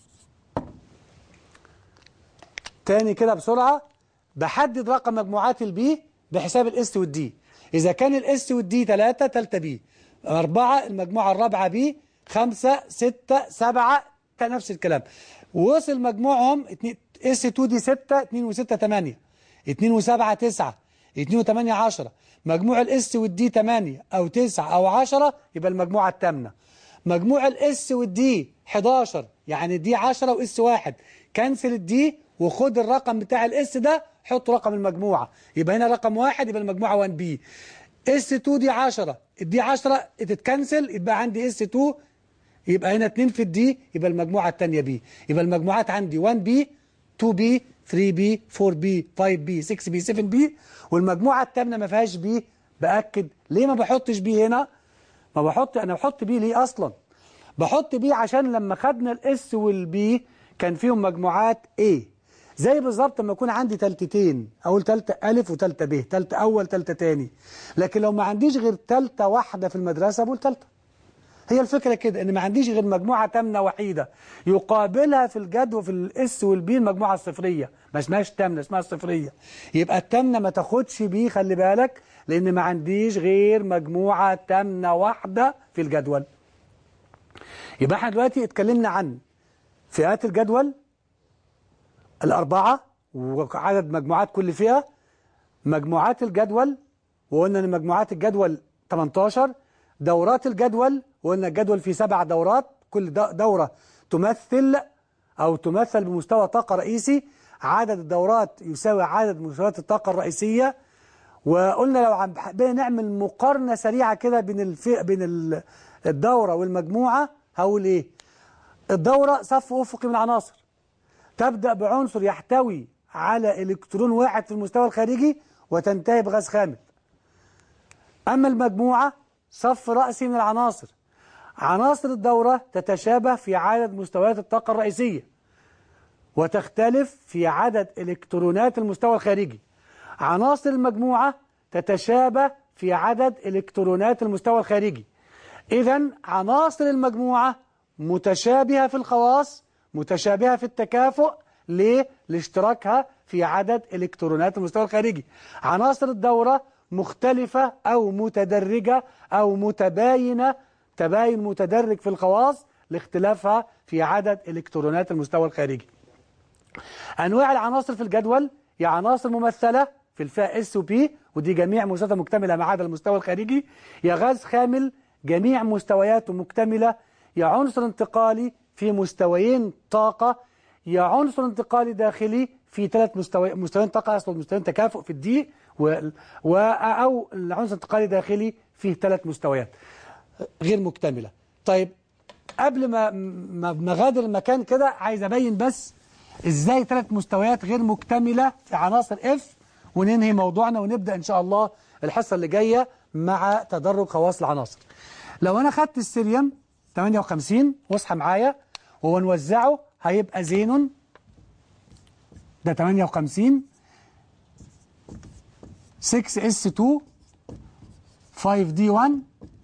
تاني كده بسرعة بحدد رقم مجموعات البي بحساب الاس والدي إذا كان الاس والدي 3 تالتة بي أربعة المجموعة الرابعة بي خمسة ستة سبعة تا- نفس الكلام وصل مجموعهم اس 2 دي 6 2 و6 8 2 و7 9 2 و8 10 مجموع الاس والدي 8 أو 9 أو 10 يبقى المجموعة الثامنة مجموع الاس والدي 11 يعني دي 10 واس 1 كنسل الدي وخد الرقم بتاع الاس ده حط رقم المجموعه يبقى هنا رقم واحد يبقى المجموعه 1 بي اس 2 دي 10 الدي 10 تتكنسل يبقى عندي اس 2 يبقى هنا 2 في الدي يبقى المجموعه الثانيه بي يبقى المجموعات عندي 1 بي 2 بي 3 بي 4 بي 5 بي 6 بي 7 بي والمجموعه الثامنه ما فيهاش بي باكد ليه ما بحطش بي هنا ما بحط انا بحط بي ليه اصلا بحط بي عشان لما خدنا الاس والبي كان فيهم مجموعات A زي بالظبط لما يكون عندي تالتتين اقول تالتة الف وتالتة ب تالتة اول تالتة تاني لكن لو ما عنديش غير تالتة واحدة في المدرسة بقول تالتة هي الفكرة كده ان ما عنديش غير مجموعة تامنة وحيدة يقابلها في الجدول في الاس والبي المجموعة الصفرية ما اسمهاش تامنة اسمها الصفرية يبقى التامنة ما تاخدش بي خلي بالك لان ما عنديش غير مجموعة تامنة واحدة في الجدول يبقى احنا دلوقتي اتكلمنا عن فئات الجدول الأربعة وعدد مجموعات كل فئة مجموعات الجدول وقلنا ان مجموعات الجدول 18 دورات الجدول وقلنا الجدول فيه سبع دورات كل د- دورة تمثل أو تمثل بمستوى طاقة رئيسي عدد الدورات يساوي عدد مستويات الطاقة الرئيسية وقلنا لو عم حبينا نعمل مقارنة سريعة كده بين الفئة بين ال- الدورة والمجموعة هقول ايه الدورة صف أفقي من العناصر تبدأ بعنصر يحتوي على إلكترون واحد في المستوى الخارجي وتنتهي بغاز خامل أما المجموعة صف رأسي من العناصر عناصر الدورة تتشابه في عدد مستويات الطاقة الرئيسية وتختلف في عدد إلكترونات المستوى الخارجي عناصر المجموعة تتشابه في عدد إلكترونات المستوى الخارجي إذا عناصر المجموعة متشابهة في الخواص متشابهة في التكافؤ ليه؟ لاشتراكها في عدد إلكترونات المستوى الخارجي عناصر الدورة مختلفة أو متدرجة أو متباينة تباين متدرج في الخواص لاختلافها في عدد إلكترونات المستوى الخارجي أنواع العناصر في الجدول هي عناصر ممثلة في الفئة S و P ودي جميع مستوياتها مكتملة ما عدا المستوى الخارجي يا غاز خامل جميع مستوياته مكتملة يا عنصر انتقالي في مستويين طاقة يا عنصر انتقالي داخلي في ثلاث مستوى مستويين طاقة أصل مستويين تكافؤ في الدي و... و... أو العنصر انتقالي داخلي فيه ثلاث مستويات غير مكتملة طيب قبل ما ما ما غادر المكان كده عايز أبين بس إزاي ثلاث مستويات غير مكتملة في عناصر F وننهي موضوعنا ونبدأ إن شاء الله الحصة اللي جاية مع تدرج خواص العناصر لو أنا خدت السيريوم 58 واصحى معايا ونوزعه هيبقى زينون ده 58 6S2 5D1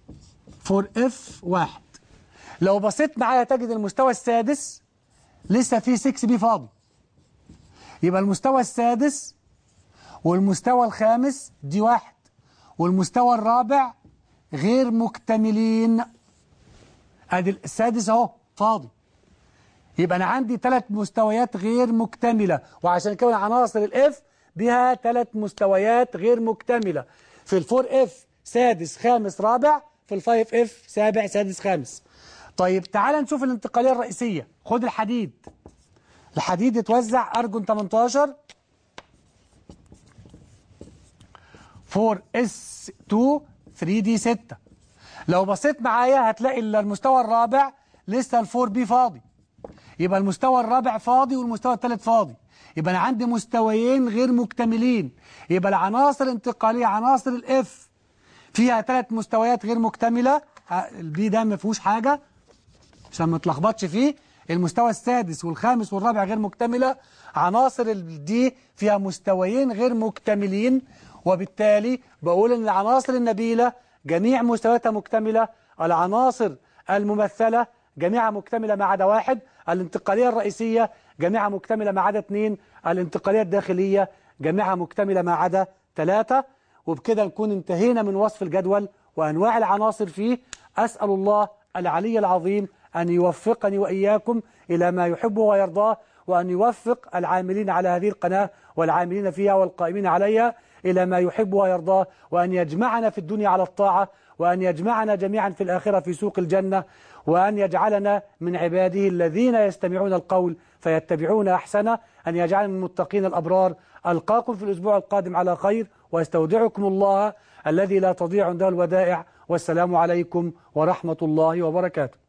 4F1 لو بصيت معايا تجد المستوى السادس لسه فيه 6B فاضي يبقى المستوى السادس والمستوى الخامس دي واحد والمستوى الرابع غير مكتملين ادي السادس اهو فاضي يبقى انا عندي ثلاث مستويات غير مكتمله وعشان كده عناصر الاف بها ثلاث مستويات غير مكتمله في الفور اف سادس خامس رابع في الفايف اف سابع سادس خامس طيب تعال نشوف الانتقاليه الرئيسيه خد الحديد الحديد اتوزع ارجون 18 4 اس 2 3 دي 6 لو بصيت معايا هتلاقي المستوى الرابع لسه الفور بي فاضي يبقى المستوى الرابع فاضي والمستوى الثالث فاضي يبقى انا عندي مستويين غير مكتملين يبقى العناصر الانتقاليه عناصر الاف فيها ثلاث مستويات غير مكتمله البي ده ما فيهوش حاجه عشان ما تلخبطش فيه المستوى السادس والخامس والرابع غير مكتمله عناصر الدي فيها مستويين غير مكتملين وبالتالي بقول ان العناصر النبيله جميع مستوياتها مكتمله العناصر الممثله جميعها مكتمله ما عدا واحد الانتقاليه الرئيسيه جميعها مكتمله ما عدا اثنين الانتقاليه الداخليه جميعها مكتمله ما عدا ثلاثه وبكده نكون انتهينا من وصف الجدول وانواع العناصر فيه اسال الله العلي العظيم ان يوفقني واياكم الى ما يحبه ويرضاه وان يوفق العاملين على هذه القناه والعاملين فيها والقائمين عليها إلى ما يحب ويرضاه وأن يجمعنا في الدنيا على الطاعة وأن يجمعنا جميعا في الآخرة في سوق الجنة وأن يجعلنا من عباده الذين يستمعون القول فيتبعون أحسنه أن يجعلنا من المتقين الأبرار ألقاكم في الأسبوع القادم على خير واستودعكم الله الذي لا تضيع عنده الودائع والسلام عليكم ورحمة الله وبركاته